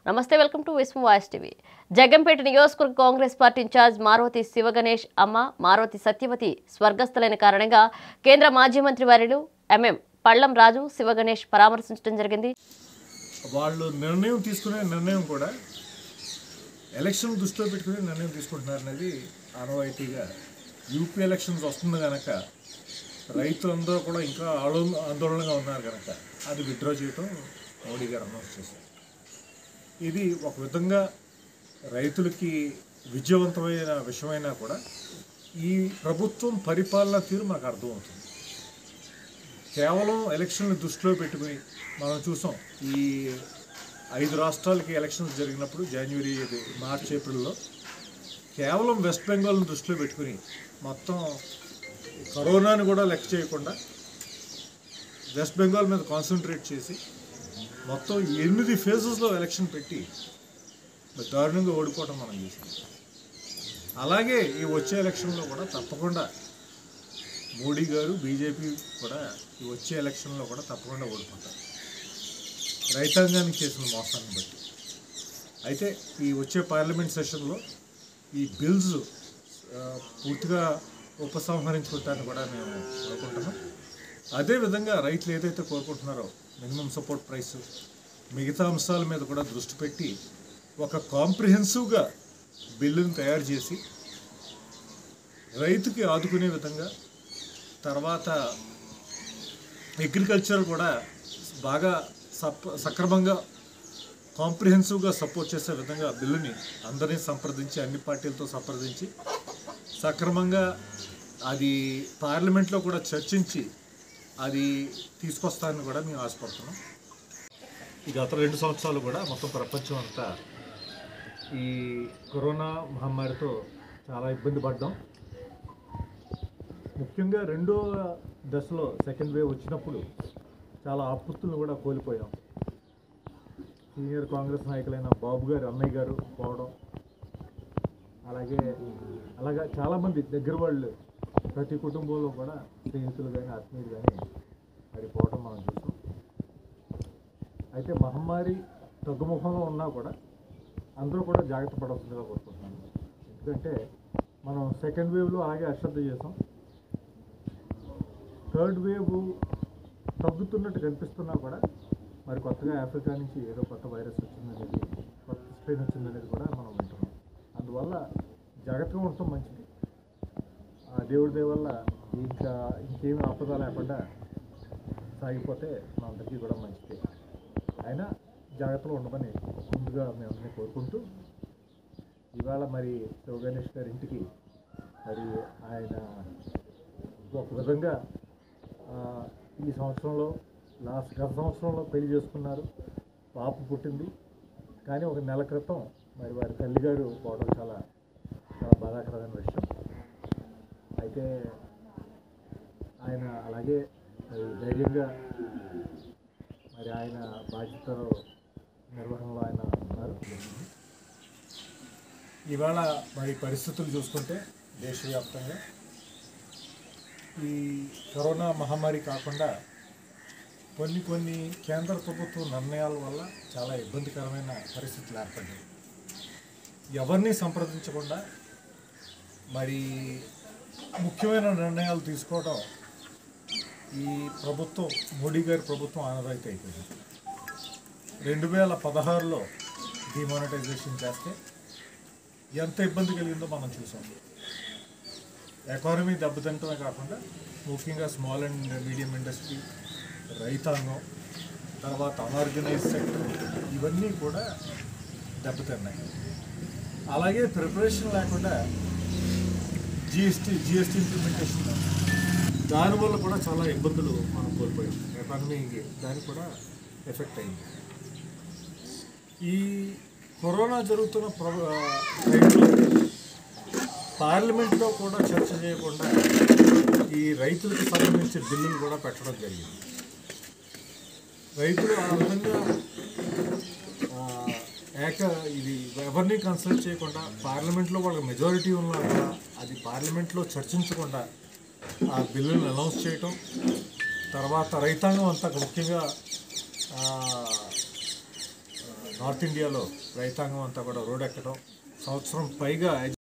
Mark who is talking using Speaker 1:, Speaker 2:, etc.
Speaker 1: నమస్తే welcome to విస్మ voice TV Jaggampeta నియోజకవర్గ Congress party incharge Maruthi Sivaganesh అమ్మ మారుతి సత్యవతి స్వర్గస్థులైన కారణంగా కేంద్ర మాజీ మంత్రి వర్యులు ఎంఎం పళ్లం రాజు శివగణేష్ పరామర్శించడం జరిగింది
Speaker 2: వాళ్ళు నిర్ణయం తీసుకునే నిర్ణయం కూడా ఎలక్షన్ దృష్టిలో పెట్టుకుని నిర్ణయం తీసుకుంటున్నారు అనేది ఆనవాయితీగా యూపీ ఎలక్షన్స్ వస్తుంది కనుక రైతులందరూ కూడా ఇంకా ఆలో ఆందోళనగా ఉన్నారు కనుక అది విత్డ్రా చేయటం మోడీ గారు అనౌన్స్ చేశారు ఇది ఒక విధంగా రైతులకి విజయవంతమైన విషయమైనా కూడా ఈ ప్రభుత్వం పరిపాలన తీరు మనకు అర్థమవుతుంది కేవలం ఎలక్షన్లు దృష్టిలో పెట్టుకుని మనం చూసాం ఈ ఐదు రాష్ట్రాలకి ఎలక్షన్స్ జరిగినప్పుడు జనవరి ఇది మార్చ్ ఏప్రిల్లో కేవలం వెస్ట్ బెంగాల్ని దృష్టిలో పెట్టుకుని మొత్తం కరోనాని కూడా లెక్క చేయకుండా వెస్ట్ బెంగాల్ మీద కాన్సన్ట్రేట్ చేసి మొత్తం ఎనిమిది ఫేజెస్లో ఎలక్షన్ పెట్టి మరి దారుణంగా ఓడిపోవడం మనం చూసాం అలాగే ఈ వచ్చే ఎలక్షన్లో కూడా తప్పకుండా మోడీ గారు బీజేపీ కూడా ఈ వచ్చే ఎలక్షన్లో కూడా తప్పకుండా ఓడిపోతారు రైతాంగానికి చేసిన మోసాన్ని బట్టి అయితే ఈ వచ్చే పార్లమెంట్ సెషన్లో ఈ బిల్స్ ఆ, పూర్తిగా ఉపసంహరించుకుంటారని కూడా మేము అనుకుంటున్నాం అదేవిధంగా రైతులు ఏదైతే కోరుకుంటున్నారో మినిమం సపోర్ట్ ప్రైస్ మిగతా అంశాల మీద కూడా దృష్టి పెట్టి ఒక కాంప్రిహెన్సివ్గా బిల్లుని తయారు చేసి రైతుకి ఆదుకునే విధంగా తర్వాత అగ్రికల్చర్ కూడా బాగా సప్ సక్రమంగా కాంప్రిహెన్సివ్గా సపోర్ట్ చేసే విధంగా బిల్లుని అందరినీ సంప్రదించి అన్ని పార్టీలతో సంప్రదించి సక్రమంగా అది పార్లమెంట్లో కూడా చర్చించి అది తీసుకొస్తారని కూడా మేము ఆశపడుతున్నాం ఈ గత రెండు సంవత్సరాలు కూడా మొత్తం ప్రపంచం అంతా ఈ కరోనా మహమ్మారితో చాలా ఇబ్బంది పడ్డాం ముఖ్యంగా రెండో దశలో సెకండ్ వేవ్ వచ్చినప్పుడు చాలా ఆపుత్తులను కూడా కోల్పోయాం సీనియర్ కాంగ్రెస్ నాయకులైన బాబు గారు అన్నయ్య గారు పోవడం అలాగే అలాగా చాలామంది దగ్గర వాళ్ళు ప్రతి కుటుంబంలో కూడా స్నేహితులు కానీ ఆత్మీయులు కానీ మరి పోవడం మనం చూసాం అయితే మహమ్మారి తగ్గుముఖంలో ఉన్నా కూడా అందరూ కూడా జాగ్రత్త పడాల్సిందిగా కోరుకుంటున్నాను ఎందుకంటే మనం సెకండ్ వేవ్లో అలాగే అశ్రద్ధ చేసాం థర్డ్ వేవ్ తగ్గుతున్నట్టు కనిపిస్తున్నా కూడా మరి కొత్తగా ఆఫ్రికా నుంచి ఏదో కొత్త వైరస్ వచ్చిందనేది కొత్త స్ట్రెయిన్ వచ్చిందనేది కూడా మనం వింటున్నాం అందువల్ల జాగ్రత్తగా ఉండటం మంచిది ఆ దేవుడి దయ వల్ల ఇంకా ఇంకేమి ఆపద లేకుండా సాగిపోతే మనందరికీ కూడా మంచిది అయినా జాగ్రత్తలో ఉండమని ముందుగా మేము అందరినీ కోరుకుంటూ ఇవాళ మరి శివ గణేష్ గారి ఇంటికి మరి ఆయన ఒక విధంగా ఆ, ఈ సంవత్సరంలో లాస్ట్ గత సంవత్సరంలో పెళ్లి చేసుకున్నారు పాప పుట్టింది కానీ ఒక నెల క్రితం మరి వారి తల్లిగారు పోవడం చాలా చాలా బాధాకరమైన విషయం అయితే ఆయన అలాగే మరి ధైర్యంగా మరి ఆయన బాధ్యతలు నిర్వహణలో ఆయన ఉన్నారు ఇవాళ మరి పరిస్థితులు చూసుకుంటే దేశవ్యాప్తంగా ఈ కరోనా మహమ్మారి కాకుండా కొన్ని కొన్ని కేంద్ర ప్రభుత్వ నిర్ణయాల వల్ల చాలా ఇబ్బందికరమైన పరిస్థితులు ఏర్పడ్డాయి ఎవరిని సంప్రదించకుండా మరి ముఖ్యమైన నిర్ణయాలు తీసుకోవడం ఈ ప్రభుత్వం మోడీ గారి ప్రభుత్వం ఆనవాయితీ అయిపోయింది రెండు వేల పదహారులో డిమానిటైజేషన్ చేస్తే ఎంత ఇబ్బంది కలిగిందో మనం చూసాం ఎకానమీ దెబ్బతింటమే కాకుండా ముఖ్యంగా స్మాల్ అండ్ మీడియం ఇండస్ట్రీ రైతాంగం తర్వాత అనార్గనైజ్ సెక్టర్ ఇవన్నీ కూడా దెబ్బతిన్నాయి అలాగే ప్రిపరేషన్ లేకుండా జిఎస్టీ జిఎస్టీ ఇంప్లిమెంటేషన్ దానివల్ల కూడా చాలా ఇబ్బందులు మనం కోల్పోయాం ఎకానమీకి దానికి కూడా ఎఫెక్ట్ అయింది ఈ కరోనా జరుగుతున్న ప్ర- టైంలో పార్లమెంట్లో కూడా చర్చ చేయకుండా ఈ రైతులకు సంబంధించిన బిల్లులు కూడా పెట్టడం జరిగింది రైతులు ఆ విధంగా ఆ, ఏక ఇది ఎవరిని కన్సల్ట్ చేయకుండా పార్లమెంట్లో వాళ్ళకి మెజారిటీ ఉన్నా కూడా అది పార్లమెంట్లో చర్చించకుండా ఆ బిల్లులను అనౌన్స్ చేయటం తర్వాత రైతాంగం అంతా ముఖ్యంగా ఆ, నార్త్ ఇండియాలో రైతాంగం అంతా కూడా రోడ్ ఎక్కడం సంవత్సరం పైగా